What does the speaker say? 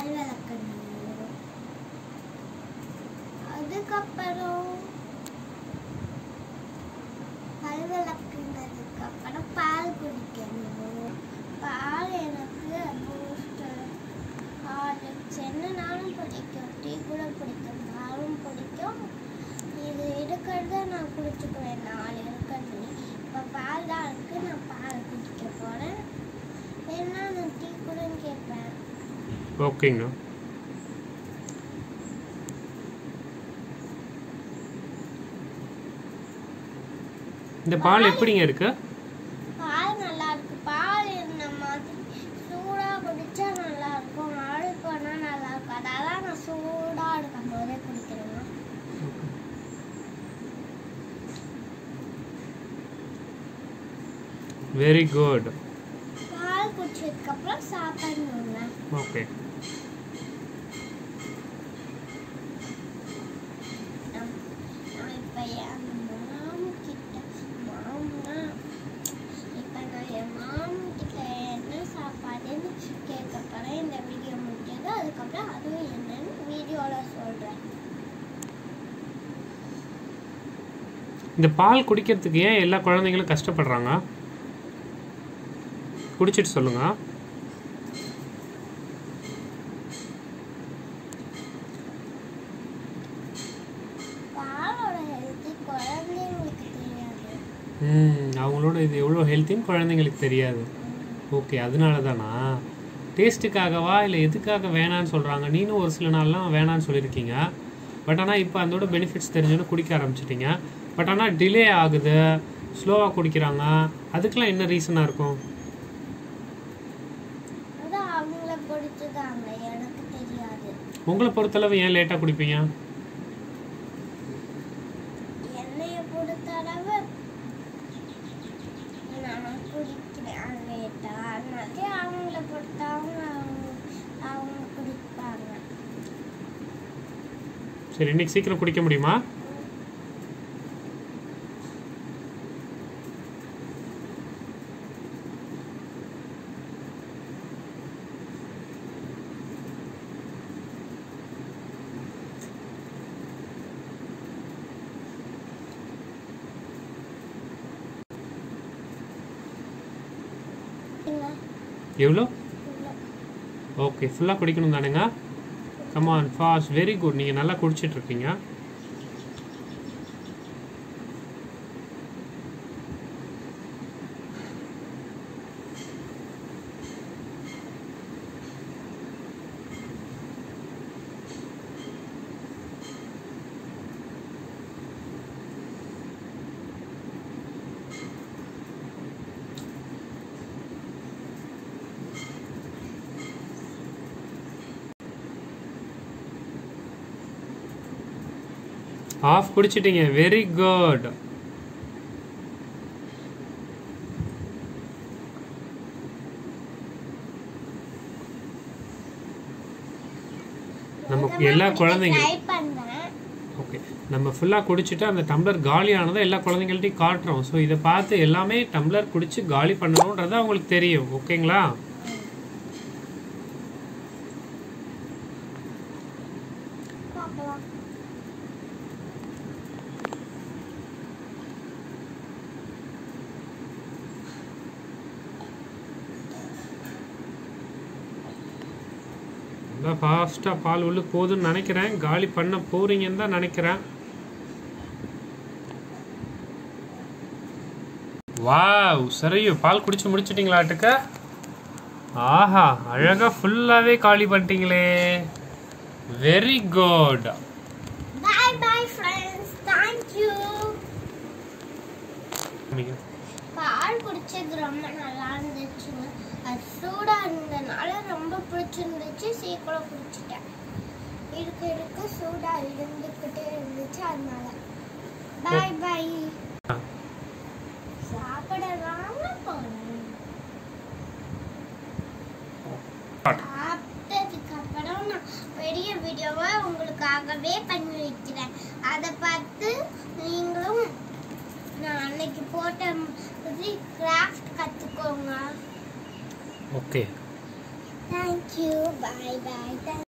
பல் விளக்கணும் அதுக்கப்புறம் பல் விளக்குனதுக்கு அப்புறம் பால் குடிக்கணும் பால் எனக்கு பூஸ்ட் ஹார்லிக்ஸ் என்னனாலும் பிடிக்கும் டீ கூட பிடிக்கும் பாலும் பிடிக்கும் இது இருக்கிறத நான் குடிச்சுக்குவேன் நாலு இருக்கிறது இப்போ பால் தான் இருக்கு நான் பால் குடிக்க போகிறேன் வேணா நான் டீ கூட கேட்பேன் ஓகேங்க இந்த பால் எப்படிங்க இருக்கு பால் நல்லா இருக்கு பால் இந்த மாதிரி சூடா குடிச்சா நல்லா இருக்கும் ஆடு போனா நல்லா இருக்கும் அதான் நான் சூடா இருக்கும் போதே குடிக்கிறேன் வெரி குட் பால் குடிச்சதுக்கு அப்புறம் சாப்பிடணுங்க ஓகே நம்- நான் இப்ப என் மாமு கிட்ட மாமுனா இப்ப நான் என் மாமு கிட்ட என்ன சாப்பாடுன்னு கேட்க போறேன் இந்த வீடியோ முடிஞ்சது அதுக்கப்புறம் அதுவும் என்னன்னு வீடியோல சொல்றேன் இந்த பால் குடிக்கிறதுக்கு ஏன் எல்லா குழந்தைங்களும் கஷ்டப்படுறாங்க குடிச்சிட்டு சொல்லுங்க பாலோட ஹெல்த்தி குழந்தைங்களுக்கு தெரியாது ம் அவங்களோட இது எவ்வளோ ஹெல்த்தின்னு குழந்தைங்களுக்கு தெரியாது ஓகே அதனால தானா டேஸ்ட்டுக்காகவா இல்லை எதுக்காக வேணான்னு சொல்கிறாங்க நீனும் ஒரு சில நாள்லாம் வேணான்னு சொல்லியிருக்கீங்க பட் ஆனால் இப்போ அதோட பெனிஃபிட்ஸ் தெரிஞ்சோன்னு குடிக்க ஆரம்பிச்சிட்டிங்க பட் ஆனால் டிலே ஆகுது ஸ்லோவாக குடிக்கிறாங்க அதுக்கெலாம் என்ன ரீசனாக இருக்கும் அது அவங்கள பிடிச்சதாங்க எனக்கு தெரியாது உங்களை பொறுத்தளவு ஏன் லேட்டாக குடிப்பீங்க என்னைய பொறுத்தளவு நான் குடிக்கிறேன் லேட்டா அதனால அவங்கள பொறுத்தவங்க அவங்க அவங்க குடிப்பாங்க சரி இன்னைக்கு சீக்கிரம் குடிக்க முடியுமா இல்ல, எவ்வளோ இல்ல. ஓகே ஃபுல்லாக குடிக்கணும் தானுங்க கமான் ஃபாஸ்ட் வெரி குட் நீங்கள் நல்லா குடிச்சிட்டு இருக்கீங்க ஆஃப் குடிச்சிட்டீங்க வெரி குட் நமக்கு எல்லா குழந்தைங்க ட்ரை பண்றேன் ஓகே நம்ம ஃபுல்லாக குடிச்சிட்டு அந்த டம்ளர் காலி ஆனதை எல்லா குழந்தைங்கள்ட்டையும் காட்டுறோம் ஸோ இதை பார்த்து எல்லாமே டம்ளர் குடிச்சு காலி பண்ணணுன்றது அவங்களுக்கு தெரியும் ஓகேங்களா பார்க்கலாம் நல்லா ஃபாஸ்ட்டாக பால் உள்ள போகுதுன்னு நினைக்கிறேன் காலி பண்ண போறீங்கன்னு தான் நினைக்கிறேன் வாவ் சரியும் பால் குடிச்சு முடிச்சிட்டிங்களாட்டுக்க ஆஹா அழகா ஃபுல்லாவே காலி பண்ணிட்டீங்களே very good bye bye friends thank you பால் குடிச்சது ரொம்ப நல்லா இருந்துச்சுங்க அது சூடா இருந்ததுனால ரொம்ப பிடிச்சிருந்துச்சு சீக்கிரம் குடிச்சிட்டேன் இருக்க இருக்க சூடா இருந்துக்கிட்டே இருந்துச்சு அதனால பாய் பாய் சாப்பிடலாம்னு போனேன் சாப்பிட்டதுக்கு அப்புறம் நான் பெரிய வீடியோவை உங்களுக்காகவே பண்ணி வைக்கிறேன் அதை பார்த்து நீங்களும் நான் அன்னைக்கு போட்ட கிராஃப்ட் கற்றுக்கோங்க ஓகே தேங்க்யூ பாய் பாய்